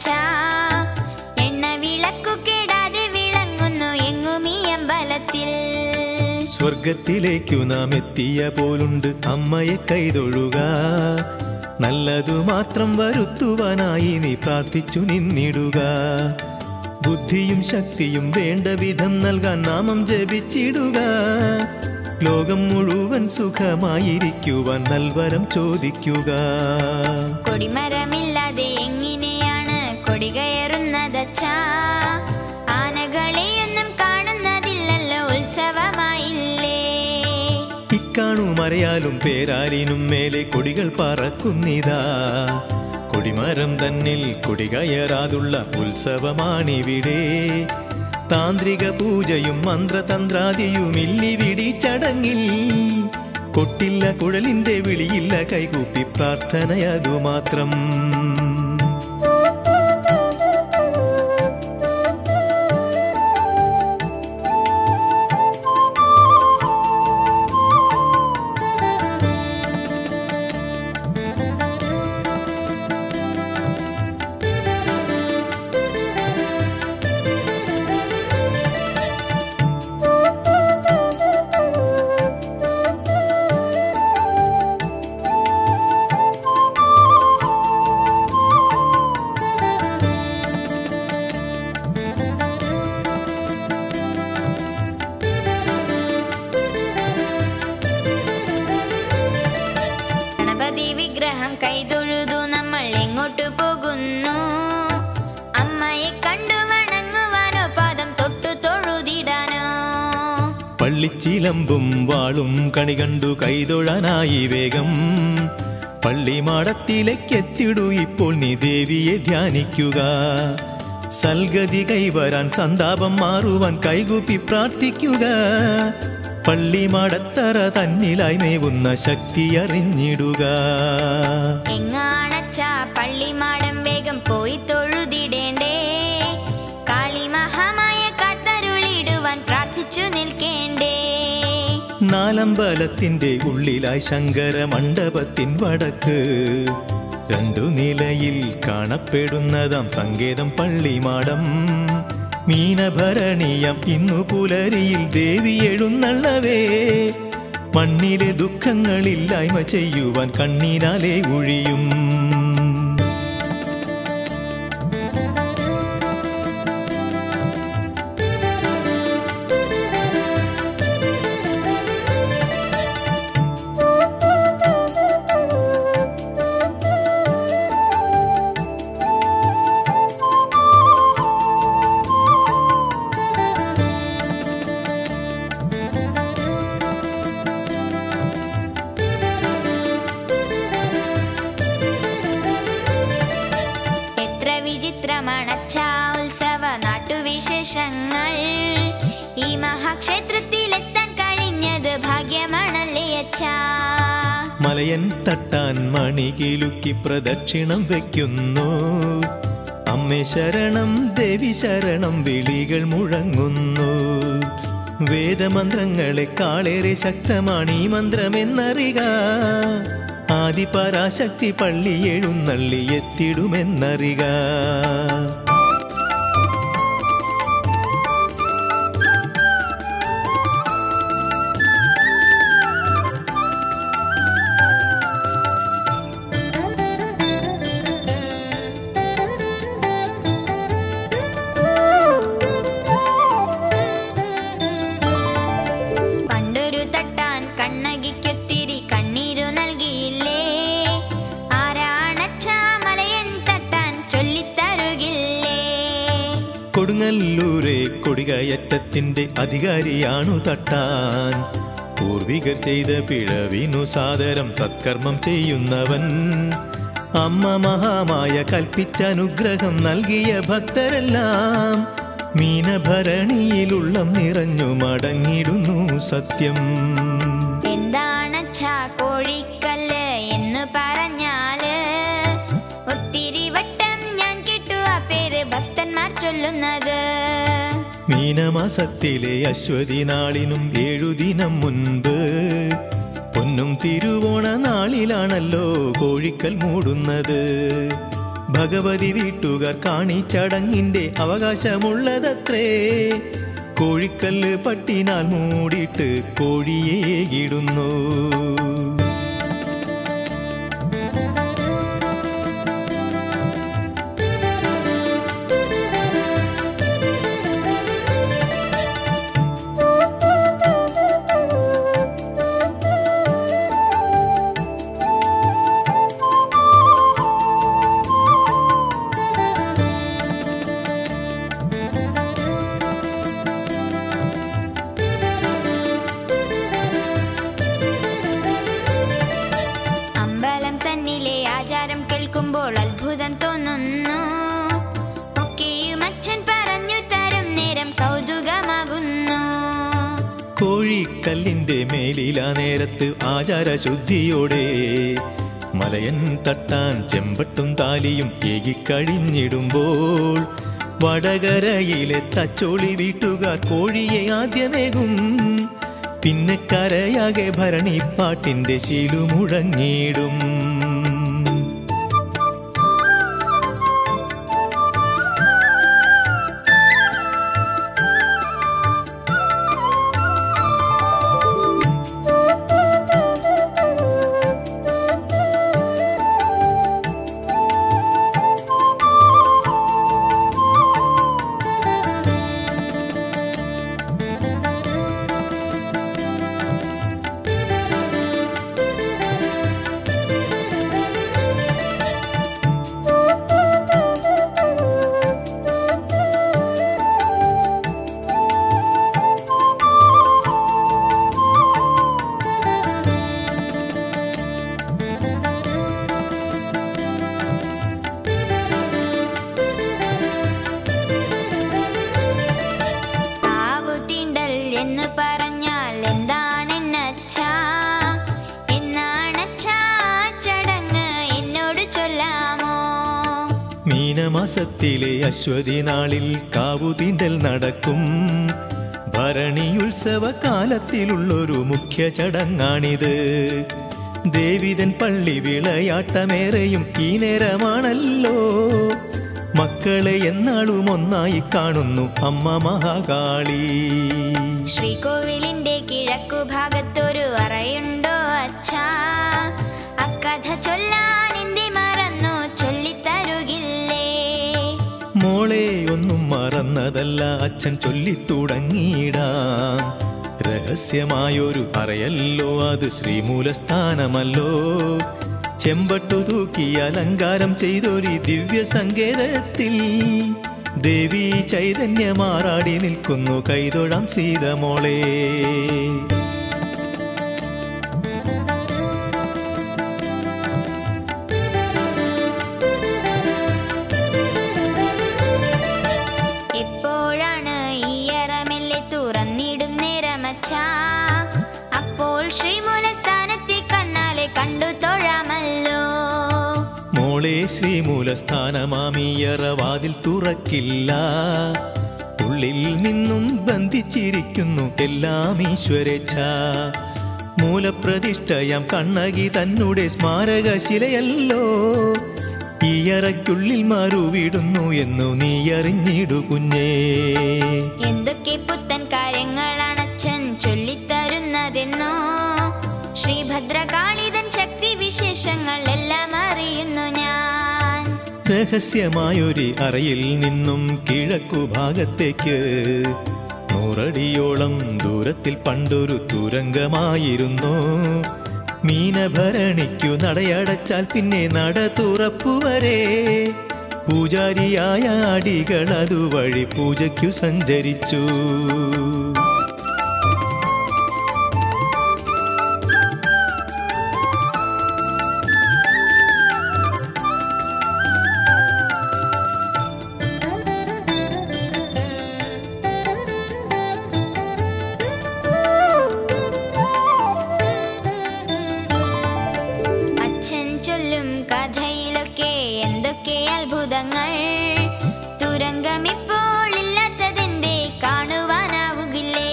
അച്ഛാ എണ്ണ വിളക്കു കേടാതെ വിളങ്ങുന്നു എങ്ങും ഈ അമ്പലത്തിൽ സ്വർഗത്തിലേക്കു നാം എത്തിയ പോലുണ്ട് അമ്മയെ കൈതൊഴുക നല്ലതു മാത്രം വരുത്തുവാനായി നീ പ്രാർത്ഥിച്ചു നിന്നിടുക ബുദ്ധിയും ശക്തിയും വേണ്ട വിധം നൽകാൻ നാമം ജപിച്ചിടുക ലോകം മുഴുവൻ സുഖമായിരിക്കുവാൻ നൽവരം ചോദിക്കുക കൊടിമരമില്ലാതെ എങ്ങനെയാണ് കൊടി കയറുന്നതച്ഛാ ആനകളെയൊന്നും കാണുന്നതില്ലല്ലോ ഉത്സവമായില്ലേ ഇക്കാണു മറയാലും പേരാലിനും മേലെ കൊടികൾ പറക്കുന്നിതാ കൊടിമരം തന്നിൽ കൊടികയറാതുള്ള ഉത്സവമാണിവിടെ താന്ത്രിക പൂജയും മന്ത്രതന്ത്രാദിയും ഇല്ലിവിടി ചടങ്ങിൽ കൊട്ടില്ല കുഴലിന്റെ വിളിയില്ല കൈകൂപ്പി പ്രാർത്ഥനയതു മാത്രം ഗണപതി വിഗ്രഹം കൈതൊഴുതു നമ്മൾ എങ്ങോട്ടു പോകുന്നു അമ്മയെ കണ്ടു വണങ്ങുവാനോ പാദം തൊട്ടു തൊഴുതിടാനോ പള്ളിച്ചിലമ്പും വാളും കണി കണ്ടു കൈതൊഴാനായി വേഗം പള്ളിമാടത്തിലേക്കെത്തിടൂ ഇപ്പോൾ നീ ദേവിയെ ധ്യാനിക്കുക സൽഗതി കൈവരാൻ സന്താപം മാറുവാൻ കൈകൂപ്പി പ്രാർത്ഥിക്കുക പള്ളിമാടത്തറ തന്നിലായി മേവുന്ന ശക്തി അറിഞ്ഞിടുക എങ്ങാണച്ചാ പള്ളിമാടം വേഗം പോയി തൊഴുതിടേണ്ടേ കാളി മഹാമായ കത്തരുളിടുവാൻ പ്രാർത്ഥിച്ചു നിൽക്കേണ്ടേ നാലമ്പലത്തിന്റെ ഉള്ളിലായി ശങ്കര മണ്ഡപത്തിൻ വടക്ക് രണ്ടു നിലയിൽ കാണപ്പെടുന്നതാം സങ്കേതം പള്ളിമാടം മീനഭരണീയം ഇന്നു പുലരിയിൽ ദേവി എഴുന്നള്ളവേ മണ്ണിലെ ദുഃഖങ്ങളില്ലായ്മ ചെയ്യുവാൻ കണ്ണീരാലെ ഒഴിയും എത്ര വിചിത്രമണച്ചാ ഉത്സവ നാട്ടുവിശേഷങ്ങൾ ഈ മഹാക്ഷേത്രത്തിലെത്താൻ കഴിഞ്ഞത് ഭാഗ്യമാണല്ലേ അച്ഛാ മലയൻ തട്ടാൻ മണി കിലുക്കി പ്രദക്ഷിണം വെക്കുന്നു അമ്മേ ശരണം ദേവി ശരണം വിളികൾ മുഴങ്ങുന്നു വേദമന്ത്രങ്ങളെക്കാളേറെ ശക്തമാണ് ഈ മന്ത്രമെന്നറിക ആദിപരാശക്തി പള്ളി എഴുന്നള്ളി എത്തിടുമെന്നറിക പണ്ടൊരു തട്ടാൻ കണ്ണകിക്കൊത്തിരി കണ്ണീരു നൽകിയില്ലേ ആരാണച്ചാ മലയൻ തട്ടാൻ ചൊല്ലിത്തരുകില്ലേ കൊടുങ്ങല്ലൂരെ കൊടികയറ്റത്തിന്റെ അധികാരിയാണു തട്ടാൻ പൂർവികർ ചെയ്ത പിഴവിനു സാദരം സത്കർമ്മം ചെയ്യുന്നവൻ അമ്മ മഹാമായ കൽപ്പിച്ച അനുഗ്രഹം നൽകിയ ഭക്തരെല്ലാം മീനഭരണിയിലുള്ളം നിറഞ്ഞു മടങ്ങിടുന്നു സത്യം എന്താണച്ചാ കോഴിക്കല്ല് എന്ന് പറഞ്ഞാല് ഒത്തിരി വട്ടം ഞാൻ കേട്ടു ആ പേര് ഭക്തന്മാർ ചൊല്ലുന്നത് മീനമാസത്തിലെ അശ്വതി നാളിനും ഏഴു ദിനം മുൻപ് പൊന്നും തിരുവോണ നാളിലാണല്ലോ കോഴിക്കൽ മൂടുന്നത് ഭഗവതി വീട്ടുകാർ കാണി ചടങ്ങിന്റെ അവകാശമുള്ളതത്രേ കോഴിക്കല്ല് പട്ടിനാൽ മൂടിയിട്ട് കോഴിയെ ഇടുന്നു അമ്പലം തന്നിലെ ആചാരം കേൾക്കുമ്പോൾ അത്ഭുതം തോന്നുന്നു ഒക്കെയും അച്ഛൻ പറഞ്ഞു തരും നേരം കൗതുകമാകുന്നു കോഴിക്കല്ലിന്റെ മേലിലാ നേരത്ത് ആചാരശുദ്ധിയോടെ മലയൻ തട്ടാൻ ചെമ്പട്ടും താലിയും ഏകിക്കഴിഞ്ഞിടുമ്പോൾ വടകരയിലെ തച്ചോളി വീട്ടുകാർ കോഴിയെ ആദ്യമേകും പിന്നെ കരയാകെ ഭരണിപ്പാട്ടിന്റെ ശീലു മുഴങ്ങിയിടും ആവു തീണ്ടൽ എന്ന് പറഞ്ഞാൽ എന്താണെന്നച്ചാ എന്നാണച്ചാ ചടങ്ങ് എന്നോട് ചൊല്ലാമോ മീനമാസത്തിലെ അശ്വതി നാളിൽ കാവുതീണ്ടൽ നടക്കും ഭരണിയുത്സവ കാലത്തിലുള്ളൊരു മുഖ്യ ചടങ്ങാണിത് ദേവിതൻ പള്ളി വിളയാട്ടമേറെയും ഈ നേരമാണല്ലോ മക്കളെ എന്നാളും ഒന്നായി കാണുന്നു അമ്മ മഹാകാളി ശ്രീകോവിലിന്റെ കിഴക്കു ഭാഗത്തൊരു അറയുണ്ടോ അച്ഛാ അക്കഥ ചൊല്ലാൻ എന്തി മറന്നു ചൊല്ലിത്തരുകില്ലേ മോളെ ഒന്നും മറന്നതല്ല അച്ഛൻ ചൊല്ലിത്തുടങ്ങിയിടാം രഹസ്യമായൊരു അറയല്ലോ അത് ശ്രീമൂലസ്ഥാനമല്ലോ ചെമ്പട്ടു തൂക്കി അലങ്കാരം ചെയ്തൊരു ദിവ്യ സങ്കേതത്തിൽ ദേവി ചൈതന്യമാറാടി നിൽക്കുന്നു കൈതൊഴാം സീതമോളെ എപ്പോഴാണ് ഈ അറമെല്ലെ തുറന്നിടും നേരമച്ചാ അപ്പോൾ ശ്രീമൂലസ്ഥാനത്തെ കണ്ണാലെ കണ്ടു തൊഴാമല്ലോ മോളെ ശ്രീമൂലസ്ഥാനമാമിയറ വാതിൽ തുറക്കില്ല ഉള്ളിൽ നിന്നും ബന്ധിച്ചിരിക്കുന്നു എല്ലാം ഈശ്വരേച്ഛ മൂലപ്രതിഷ്ഠയാം കണ്ണകി തന്നുടെ സ്മാരകശിലയല്ലോ ഈയറയ്ക്കുള്ളിൽ മറുവിടുന്നു എന്നു നീ അറിഞ്ഞിടു കുഞ്ഞേ എന്തൊക്കെ പുത്തൻ കാര്യങ്ങളാണ് അച്ഛൻ ചൊല്ലിത്തരുന്നതെന്നോ ശ്രീഭദ്രകാളിതൻ ശക്തി വിശേഷങ്ങൾ എല്ലാം അറിയുന്നു ഞാൻ രഹസ്യമായൊരു അറയിൽ നിന്നും കിഴക്കു ഭാഗത്തേക്ക് നൂറടിയോളം ദൂരത്തിൽ പണ്ടൊരു തുരങ്കമായിരുന്നു മീനഭരണിക്കു നടയടച്ചാൽ പിന്നെ നട തുറപ്പുവരെ പൂജാരിയായ അടികൾ അതുവഴി പൂജയ്ക്കു സഞ്ചരിച്ചു അച്ഛൻ ചൊല്ലും കഥയിലൊക്കെ എന്തൊക്കെ അത്ഭുതങ്ങൾ തുരങ്കമിപ്പോൾ ഇല്ലാത്തതെന്തേ കാണുവാനാവുകില്ലേ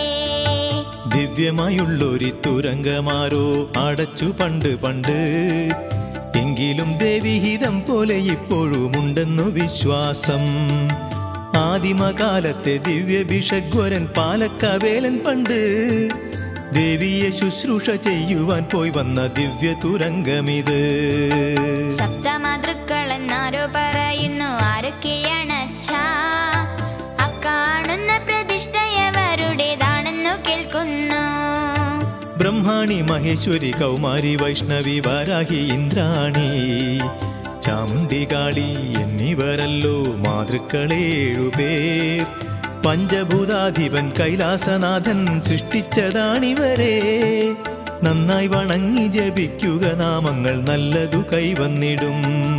ദിവ്യമായുള്ളൊരു തുരങ്കമാരോ അടച്ചു പണ്ട് പണ്ട് എങ്കിലും ദേവിഹിതം പോലെ ഇപ്പോഴുമുണ്ടെന്നു വിശ്വാസം ആദിമകാലത്തെ ദിവ്യഭിഷഗ്വരൻ പാലക്കവേലൻ പണ്ട് ദേവിയെ ശുശ്രൂഷ ചെയ്യുവാൻ പോയി വന്ന ദിവ്യ തുരങ്കമിത് സപ്തമാതൃക്കളെന്നാരോ പറയുന്നു ആരൊക്കെയാണച്ഛാ അക്കാണുന്ന പ്രതിഷ്ഠയവരുടേതാണെന്നു കേൾക്കുന്നു ബ്രഹ്മാണി മഹേശ്വരി കൗമാരി വൈഷ്ണവി വരാഹി ഇന്ദ്രാണി ചാമുണ്ടി കാളി എന്നിവരല്ലോ മാതൃക്കളേഴുപേർ പഞ്ചഭൂതാധിപൻ കൈലാസനാഥൻ സൃഷ്ടിച്ചതാണിവരെ നന്നായി വണങ്ങി ജപിക്കുക നാമങ്ങൾ നല്ലതു കൈവന്നിടും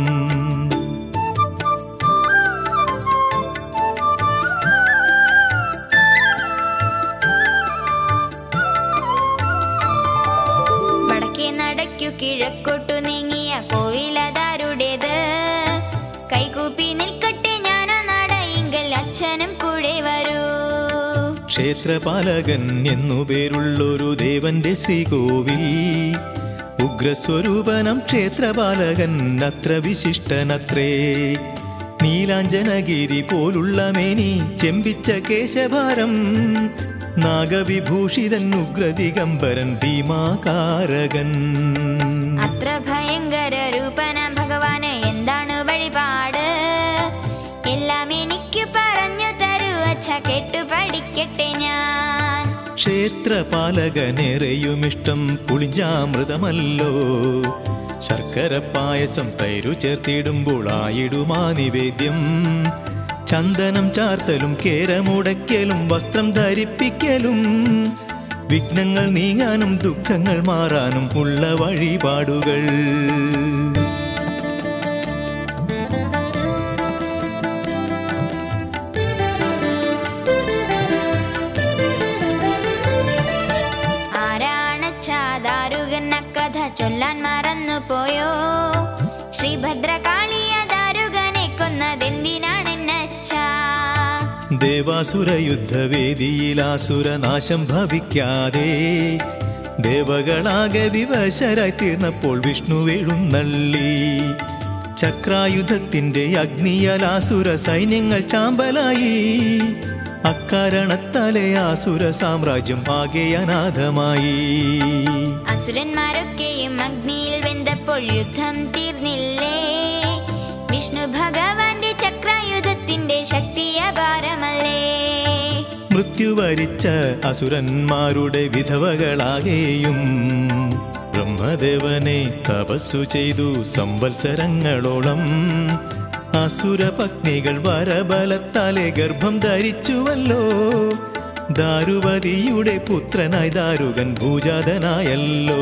വടക്കേ നടയ്ക്കു കിഴക്കോട്ടു നീങ്ങിയ കോവിലതാരുടേത് കൈകൂപ്പി നിൽക്കട്ടെ ഞാനോ നടയെങ്കിൽ അച്ഛനും കൂടെ വരൂ ക്ഷേത്രപാലകൻ എന്നു പേരുള്ളൊരു ദേവന്റെ ശ്രീകോവിൽ ഉഗ്രസ്വരൂപനം ക്ഷേത്രപാലകൻ അത്ര വിശിഷ്ടനത്രേ നീലാഞ്ജനഗിരി പോലുള്ള മേനി ചെമ്പിച്ച കേശഭാരം നാഗവിഭൂഷിതൻ ഉഗ്രദിഗംബരൻ ഭീമാകാരകൻ അത്ര ഭയങ്കര രൂപനാം ഭഗവാന് എന്താണ് വഴിപാട് എല്ലാം എനിക്ക് പറഞ്ഞു തരൂ അച്ഛ കേട്ടു പഠിക്കട്ടെ ഞാൻ ക്ഷേത്രപാലകനേറെയുമിഷ്ടം പുളിഞ്ചാമൃതമല്ലോ ശർക്കര പായസം തൈരു ചേർത്തിടുമ്പോൾ ആയിടുമാ നിവേദ്യം ചന്ദനം ചാർത്തലും കേരമുടയ്ക്കലും വസ്ത്രം ധരിപ്പിക്കലും വിഘ്നങ്ങൾ നീങ്ങാനും ദുഃഖങ്ങൾ മാറാനും ഉള്ള വഴിപാടുകൾ ആരാണച്ചാദാരുകൻ കഥ ചൊല്ലാൻ മറന്നു പോയോ ശ്രീഭദ്രകാളിയ ദാരുകനെ കൊന്നതെന്തിനാണെന്നച്ചാ ദേവാസുര യുദ്ധവേദിയിലാസുര നാശം ഭവിക്കാതെ ദേവകളാകെ വിവശരായി തീർന്നപ്പോൾ വിഷ്ണു എഴുന്നള്ളി ചക്രായുധത്തിന്റെ അഗ്നിയലാസുര സൈന്യങ്ങൾ ചാമ്പലായി അക്കാരണത്താലെ ആസുര സാമ്രാജ്യം ആകെ അനാഥമായി അസുരന്മാരൊക്കെയും അഗ്നിയിൽ വെന്തപ്പോൾ യുദ്ധം തീർന്നില്ലേ വിഷ്ണു ഭഗവാന്റെ ചക്രായുധത്തിന്റെ ശക്തി അപാരമല്ലേ മൃത്യു വരിച്ച അസുരന്മാരുടെ വിധവകളാകെയും ബ്രഹ്മദേവനെ തപസ്സു ചെയ്തു സംവത്സരങ്ങളോളം അസുരപത്നികൾ വരബലത്താലെ ഗർഭം ധരിച്ചുവല്ലോ ദാരുവതിയുടെ പുത്രനായി ദാരുകൻ ഭൂജാതനായല്ലോ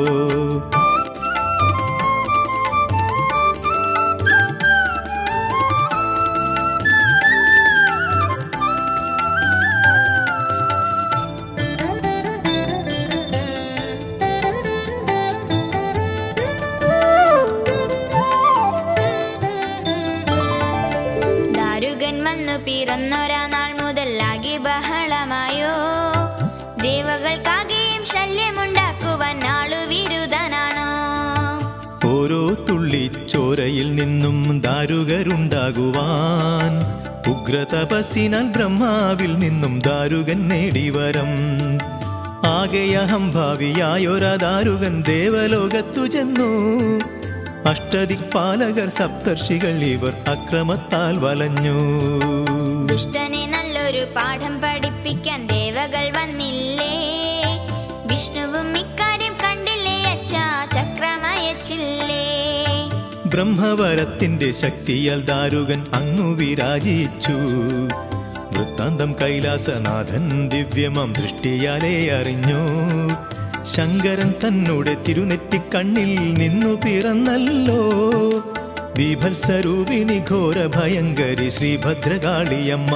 ദാരുകൻ വന്നു പിറന്നൊരാ നാൾ മുതൽ ആകെ ബഹളമായോ ദേവകൾക്കാകെയും ശല്യമുണ്ടാക്കുവാൻ ആളു വിരുദ്ധനാണോ ഓരോ തുള്ളി ചോരയിൽ നിന്നും ദാരുകരുണ്ടാകുവാൻ ഉഗ്രതപസ്സിനാൽ ബ്രഹ്മാവിൽ നിന്നും ദാരുകൻ നേടിവരം ആകെ അഹംഭാവിയായൊരാ ദാരുകൻ ദേവലോകത്തു ചെന്നു അഷ്ടദിക്പാലകർ സപ്തർഷികൾ ഇവർ അക്രമത്താൽ വലഞ്ഞു ദുഷ്ടനെ നല്ലൊരു പാഠം പഠിപ്പിക്കാൻ ദേവകൾ വന്നില്ലേ വിഷ്ണുവും ഇക്കാര്യം കണ്ടില്ലേ അച്ഛാ ചക്രമയച്ചില്ലേ ബ്രഹ്മവരത്തിന്റെ ശക്തിയാൽ ദാരുകൻ അങ്ങു വിരാജിച്ചു വൃത്താന്തം കൈലാസനാഥൻ ദിവ്യമം ദൃഷ്ടിയാലേ അറിഞ്ഞു ശങ്കരൻ തന്നോട് തിരുനെറ്റിക്കണ്ണിൽ നിന്നു പിറന്നല്ലോ വിഭത്സരൂപിണി ഘോര ഭയങ്കരി ശ്രീഭദ്രകാളിയമ്മ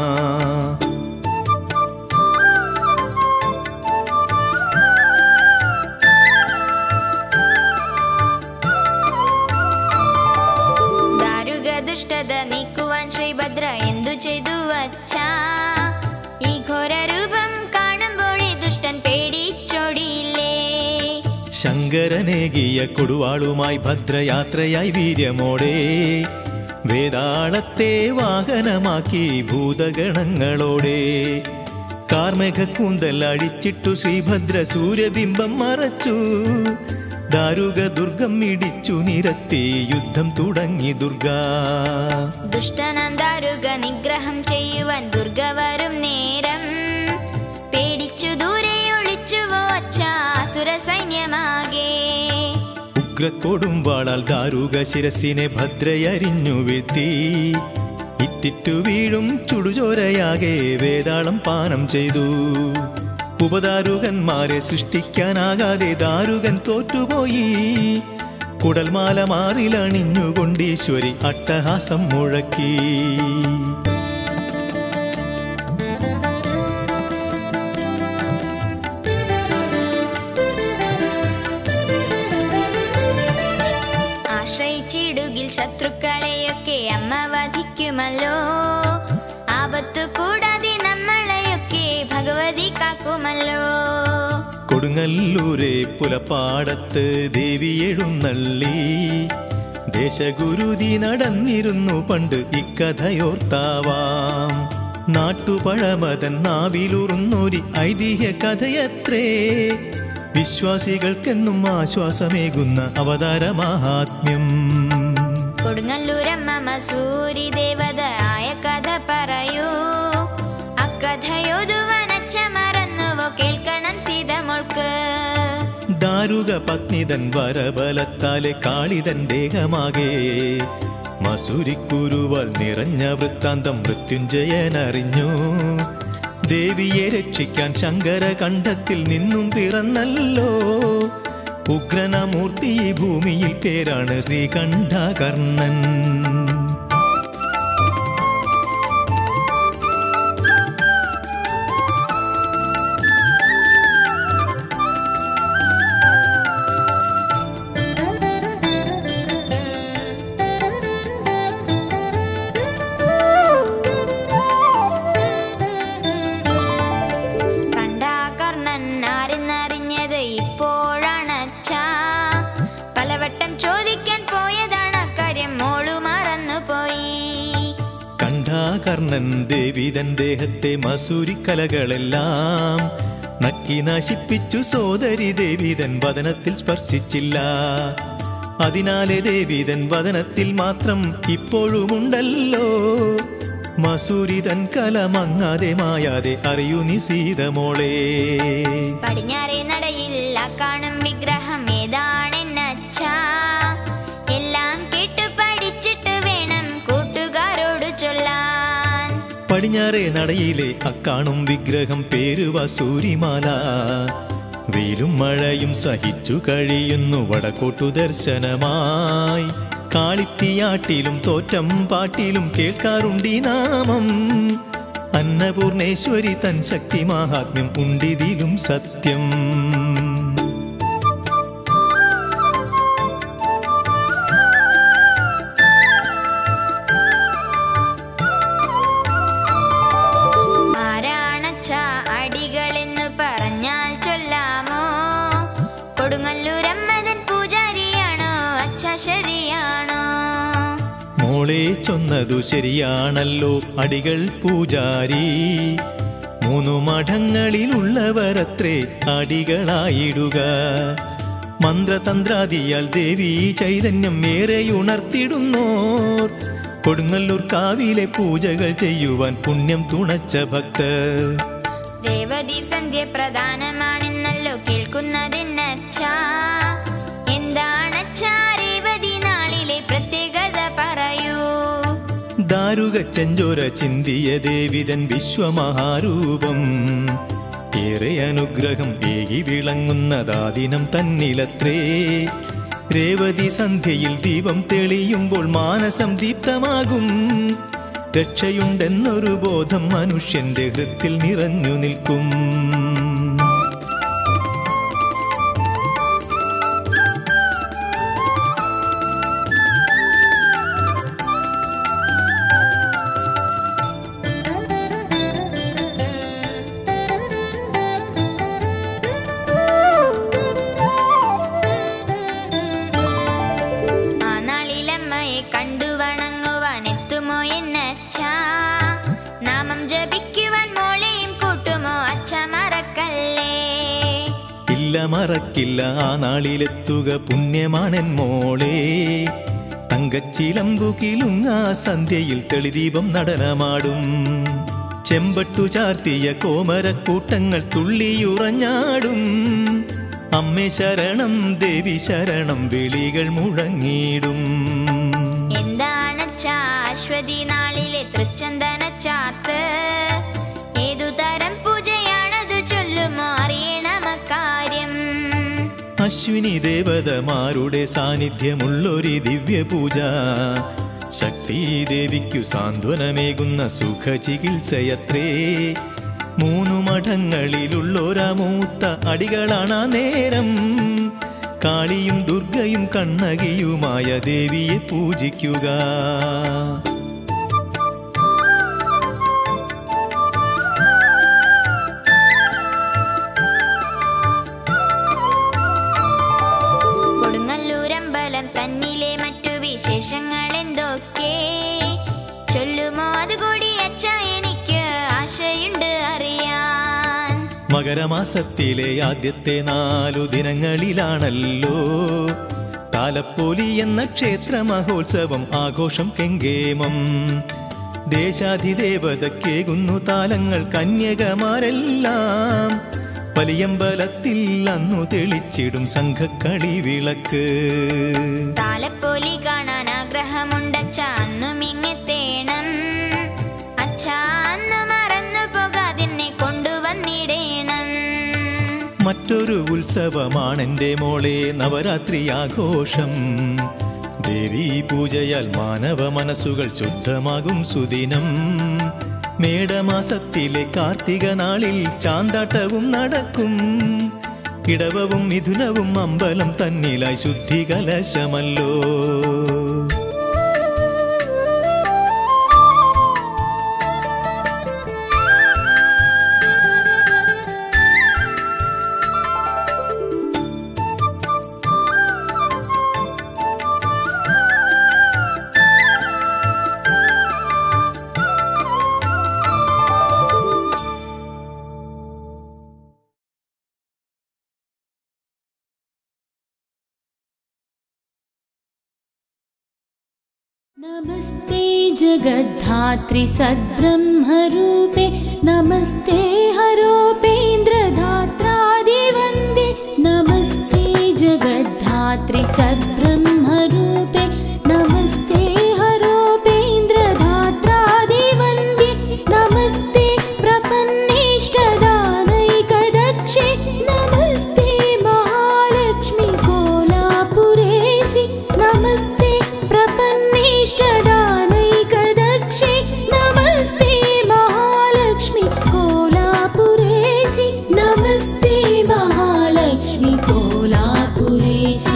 ദാരുക ദുഷ്ടത നീക്കുവാൻ ശ്രീഭദ്ര എന്തു ചെയ്തു വച്ചാ ഈ ഘോര രൂപം കാണുമ്പോഴേ ദുഷ്ടൻ പേടിച്ചോടിയില്ലേ ശങ്കരനേകിയ കൊടുവാളുമായി ഭദ്രയാത്രയായി വീര്യമോടെ വേതാളത്തെ വാഹനമാക്കി ഭൂതഗണങ്ങളോടെ കാർമേഘക്കൂന്തൽ അഴിച്ചിട്ടു ശ്രീഭദ്ര സൂര്യബിംബം മറച്ചു ദാരുക ദുർഗം ഇടിച്ചു നിരത്തി യുദ്ധം തുടങ്ങി ദുർഗ ദുഷ്ടനാം ദാരുക നിഗ്രഹം ചെയ്യുവാൻ ദുർഗ വരും നേരം പേടിച്ചു ദൂരെ ഒളിച്ചുവോ അച്ഛാസുര സൈന്യമാകെ ഉഗ്രക്കൊടും വാളാൽ ദാരുക ശിരസിനെ ഭദ്രയരിഞ്ഞു വീഴ്ത്തി ഇറ്റിറ്റു വീഴും ചുടുചോരയാകെ വേതാളം പാനം ചെയ്തു ഉപദാരുകന്മാരെ സൃഷ്ടിക്കാനാകാതെ ദാരുകൻ തോറ്റുപോയി കുടൽമാല മാറിലണിഞ്ഞുകൊണ്ടീശ്വരി അട്ടഹാസം മുഴക്കി ആശ്രയിച്ചിടുകിൽ ശത്രുക്കളെയൊക്കെ അമ്മ വധിക്കുമല്ലോ ആപത്തു കൂടാതെ നമ്മളെയൊക്കെ ഭഗവതി കാക്കുമല്ലോ കൊടുങ്ങല്ലൂരെ പുലപ്പാടത്ത് ദേവി എഴുന്നള്ളി ദേശഗുരുതി നടന്നിരുന്നു പണ്ട് ഇക്കഥയോർത്താവാം നാട്ടുപഴമതൻ നാവിലുറുന്നൊരി ഐതിഹ്യ കഥയത്രേ വിശ്വാസികൾക്കെന്നും ആശ്വാസമേകുന്ന അവതാര മഹാത്മ്യം കൊടുങ്ങല്ലൂരമ്മ മസൂരി ദേവത ആയ കഥ പറയൂ അക്കഥയോതുവാൻ അച്ഛ മറന്നുവോ കേൾക്കണം സീതമോൾക്ക് ദാരുക പത്നിതൻ വരബലത്താലെ കാളിതൻ ദേഹമാകെ മസൂരിക്കുരുവൽ നിറഞ്ഞ വൃത്താന്തം മൃത്യുഞ്ജയനറിഞ്ഞു ദേവിയെ രക്ഷിക്കാൻ ശങ്കര കണ്ഠത്തിൽ നിന്നും പിറന്നല്ലോ ഉഗ്രനമൂർത്തി ഈ ഭൂമിയിൽ പേരാണ് ശ്രീകണ്ഠകർണൻ കണ്ടാകർണൻ ആരെന്നറിഞ്ഞത് ഇപ്പോഴാണ് അച്ഛാ പലവട്ടം ചോദിക്കാൻ പോയതാണ് അക്കാര്യം മോളു മറന്നുപോയി കണ്ഠാകർണൻ ദേവിതൻ ദേഹത്തെ മസൂരിക്കലകളെല്ലാം നക്കി നശിപ്പിച്ചു സോദരി ദേവിതൻ വദനത്തിൽ സ്പർശിച്ചില്ല അതിനാലെ ദേവിതൻ വദനത്തിൽ മാത്രം ഇപ്പോഴുമുണ്ടല്ലോ മസൂരിതൻ കല മങ്ങാതെ മായാതെ അറിയൂ നീ സീതമോളെ പടിഞ്ഞാറേ നടയിൽ ആ കാണും വിഗ്രഹം ഏതാണെന്നച്ഛാ എല്ലാം കേട്ടു പഠിച്ചിട്ട് വേണം കൂട്ടുകാരോട് ചൊല്ലാൻ പടിഞ്ഞാറേ നടയിലെ അക്കാണും വിഗ്രഹം പേര് വസൂരിമാല വെയിലും മഴയും സഹിച്ചു കഴിയുന്നു വടക്കോട്ടു ദർശനമായി കാളിത്തിയാട്ടിലും തോറ്റം പാട്ടിലും കേൾക്കാറുണ്ടീ നാമം അന്നപൂർണേശ്വരി തൻ ശക്തി മാഹാത്മ്യം ഉണ്ടിതിലും സത്യം ആരാണച്ഛ അടികളെന്നു പറഞ്ഞാൽ ചൊല്ലാമോ കൊടുങ്ങല്ലൂരമ്മതൻ പൂജാരിയാണോ അച്ഛ ശരിയാണോ മോളെ ചൊന്നതു ശരിയാണല്ലോ അടികൾ പൂജാരി മൂന്നു മഠങ്ങളിലുള്ളവരത്രേ അടികളായിടുക മന്ത്രതന്ത്രാദിയാൽ ദേവി ചൈതന്യം ഏറെ ഉണർത്തിടുന്നോർ കൊടുങ്ങല്ലൂർ കാവിലെ പൂജകൾ ചെയ്യുവാൻ പുണ്യം തുണച്ച ഭക്തർ രേവതി സന്ധ്യ പ്രധാനമാണെന്നല്ലോ കേൾക്കുന്നതെന്നച്ഛാ എന്താണച്ഛാ രേവതി നാളിലെ പ്രത്യേകത പറയൂ ദാരുക ചെഞ്ചോര ചിന്തിയ ദേവിതൻ വിശ്വമഹാരൂപം ഏറെ അനുഗ്രഹം ഏകി വിളങ്ങുന്നതാദിനം തന്നിലത്രേ രേവതി സന്ധ്യയിൽ ദീപം തെളിയുമ്പോൾ മാനസം ദീപ്തമാകും രക്ഷയുണ്ടെന്നൊരു ബോധം മനുഷ്യന്റെ ഹൃത്തിൽ നിറഞ്ഞു നിൽക്കും മറക്കില്ല ആ നാളിലെത്തുക പുണ്യമാണെൻ മോളെ തങ്കച്ചിലമ്പു കിലുങ്ങ സന്ധ്യയിൽ തെളിദീപം നടനമാടും ചെമ്പട്ടു ചാർത്തിയ കോമരക്കൂട്ടങ്ങൾ തുള്ളിയുറഞ്ഞാടും അമ്മേ ശരണം ദേവി ശരണം വിളികൾ മുഴങ്ങിടും എന്താണച്ചാ അശ്വതി നാളിലെ തൃച്ചന്ദന ചാർത്ത് ഏതു തരം പൂജയാണത് ചൊല്ലുമോ അറിയണമക്കാര്യം അശ്വിനി ദേവതമാരുടെ സാന്നിധ്യമുള്ളൊരു ദിവ്യപൂജ ശക്തിദേവിക്കു സാന്ത്വനമേകുന്ന സുഖചികിത്സയത്രേ മൂന്നു മഠങ്ങളിലുള്ളൊരമൂത്ത അടികളാണ് ആ നേരം കാളിയും ദുർഗയും കണ്ണകിയുമായ ദേവിയെ പൂജിക്കുക കൊടുങ്ങല്ലൂരമ്പലം തന്നിലെ മറ്റു വിശേഷങ്ങൾ എന്തൊക്കെ ചൊല്ലുമോ അതുകൂടി അച്ഛ എനിക്ക് ആശയുണ്ട് അറിയാൻ മകരമാസത്തിലെ ആദ്യത്തെ നാലു ദിനങ്ങളിലാണല്ലോ താലപ്പോലി എന്ന ക്ഷേത്ര മഹോത്സവം ആഘോഷം കെങ്കേമം ദേശാധിദേവതക്കേകുന്നു താലങ്ങൾ കന്യകമാരെല്ലാം വലിയമ്പലത്തിൽ അന്നു തെളിച്ചിടും സംഘക്കളി വിളക്ക് താലപ്പോലി കാണാൻ ആഗ്രഹമുണ്ടച്ഛ അന്നും ഇങ്ങെത്തേണം അച്ഛ അന്ന് മറന്നു പോകാതിന്നെ കൊണ്ടുവന്നിടേണം മറ്റൊരു ഉത്സവമാണെന്റെ മോളെ നവരാത്രി ആഘോഷം ദേവീ പൂജയാൽ മാനവ മനസ്സുകൾ ശുദ്ധമാകും സുദിനം മേടമാസത്തിലെ കാർത്തിക നാളിൽ ചാന്താട്ടവും നടക്കും ഇടവവും മിഥുനവും അമ്പലം തന്നിലായി ശുദ്ധി കലശമല്ലോ नमस्ते जगद्धात्रि सद्ब्रह्मरूपे नमस्ते हरोपेन्द्रधात्रादिवन्दे नमस्ते जगद्धात्रि सद्ब्रह्मरूपे नमस्ते हरोपेन्द्रधात्रादिवन्दे नमस्ते प्रपन्नेष्टदानैकदक्षे नमस्ते महालक्ष्मि कोलापुरेशि नमस्ते प्रपन्नेष्टदानैकदक्षे नमस्ते महालक्ष्मि कोलापुरेशि नमस्ते महालक्ष्मि कोलापुरेशि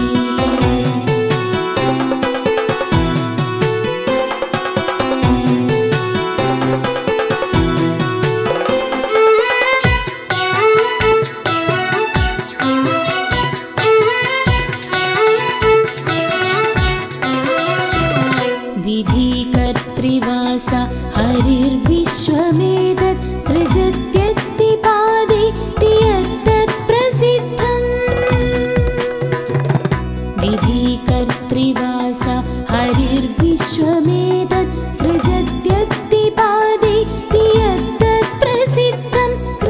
विधिकर्तृवास हरिर्विश्वमेतत् सृजत्यत्तिपादे तियत्तत्प्रसिद्धम् विधिकर्तृवास हरिर्विश्वमेतत् सृजत्यत्तिपादे तियत्तत्प्रसिद्धं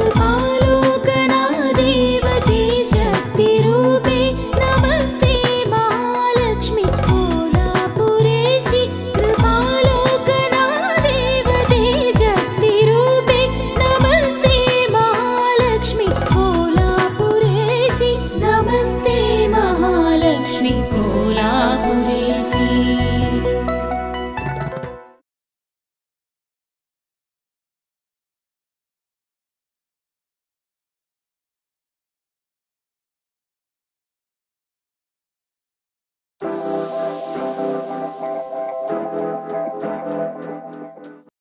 कृपालोकनादेवते शक्तिरूपे नमस्ते महालक्ष्मि कोलापुरेशि कृपालोकनादेवते शक्तिरूपे नमस्ते महालक्ष्मि कोलापुरेशि नमस्ते महालक्ष्मि कोलापुरेशि